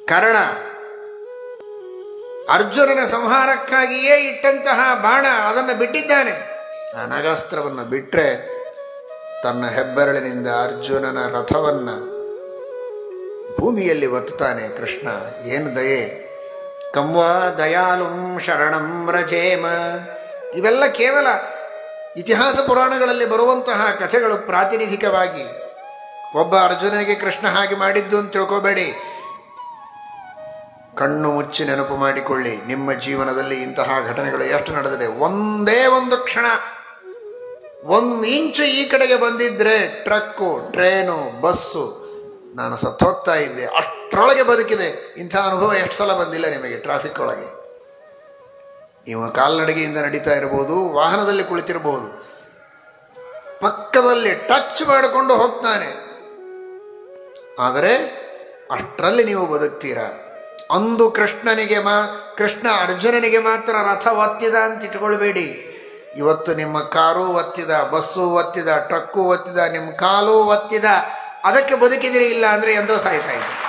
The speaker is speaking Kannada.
ಕರ್ಣ ಅರ್ಜುನನ ಸಂಹಾರಕ್ಕಾಗಿಯೇ ಇಟ್ಟಂತಹ ಬಾಣ ಅದನ್ನು ಬಿಟ್ಟಿದ್ದಾನೆ ಆ ನಗಾಸ್ತ್ರವನ್ನು ಬಿಟ್ಟರೆ ತನ್ನ ಹೆಬ್ಬೆರಳಿನಿಂದ ಅರ್ಜುನನ ರಥವನ್ನ ಭೂಮಿಯಲ್ಲಿ ಒತ್ತುತ್ತಾನೆ ಕೃಷ್ಣ ಏನು ದಯೆ ಕಂವಾ ದಯಾಲುಂ ಶರಣಂ ರಜೇಮ ಇವೆಲ್ಲ ಕೇವಲ ಇತಿಹಾಸ ಪುರಾಣಗಳಲ್ಲಿ ಬರುವಂತಹ ಕಥೆಗಳು ಪ್ರಾತಿನಿಧಿಕವಾಗಿ ಒಬ್ಬ ಅರ್ಜುನನಿಗೆ ಕೃಷ್ಣ ಹಾಗೆ ಮಾಡಿದ್ದು ಅಂತ ತಿಳ್ಕೋಬೇಡಿ ಕಣ್ಣು ಮುಚ್ಚಿ ನೆನಪು ಮಾಡಿಕೊಳ್ಳಿ ನಿಮ್ಮ ಜೀವನದಲ್ಲಿ ಇಂತಹ ಘಟನೆಗಳು ಎಷ್ಟು ನಡೆದಿದೆ ಒಂದೇ ಒಂದು ಕ್ಷಣ ಒಂದು ಇಂಚು ಈ ಕಡೆಗೆ ಬಂದಿದ್ರೆ ಟ್ರಕ್ಕು ಟ್ರೇನು ಬಸ್ಸು ನಾನು ಸತ್ತೋಗ್ತಾ ಇದ್ದೆ ಅಷ್ಟರೊಳಗೆ ಬದುಕಿದೆ ಇಂಥ ಅನುಭವ ಎಷ್ಟು ಸಲ ಬಂದಿಲ್ಲ ನಿಮಗೆ ಟ್ರಾಫಿಕ್ ಒಳಗೆ ನೀವು ಕಾಲ್ನಡಿಗೆಯಿಂದ ನಡೀತಾ ಇರಬಹುದು ವಾಹನದಲ್ಲಿ ಕುಳಿತಿರಬಹುದು ಪಕ್ಕದಲ್ಲಿ ಟಚ್ ಮಾಡಿಕೊಂಡು ಹೋಗ್ತಾನೆ ಆದರೆ ಅಷ್ಟರಲ್ಲಿ ನೀವು ಬದುಕ್ತೀರಾ ಅಂದು ಕೃಷ್ಣನಿಗೆ ಮಾ ಕೃಷ್ಣ ಅರ್ಜುನನಿಗೆ ಮಾತ್ರ ರಥ ಒತ್ತಿದ ಅಂತ ಇಟ್ಕೊಳ್ಬೇಡಿ ಇವತ್ತು ನಿಮ್ಮ ಕಾರು ಒತ್ತಿದ ಬಸ್ಸು ಒತ್ತಿದ ಟ್ರಕ್ಕು ಒತ್ತಿದ ನಿಮ್ಮ ಕಾಲು ಒತ್ತಿದ ಅದಕ್ಕೆ ಬದುಕಿದಿರಿ ಇಲ್ಲ ಅಂದರೆ ಎಂದೋ ಸಾಯ್ತಾ ಇದ್ದೀರಿ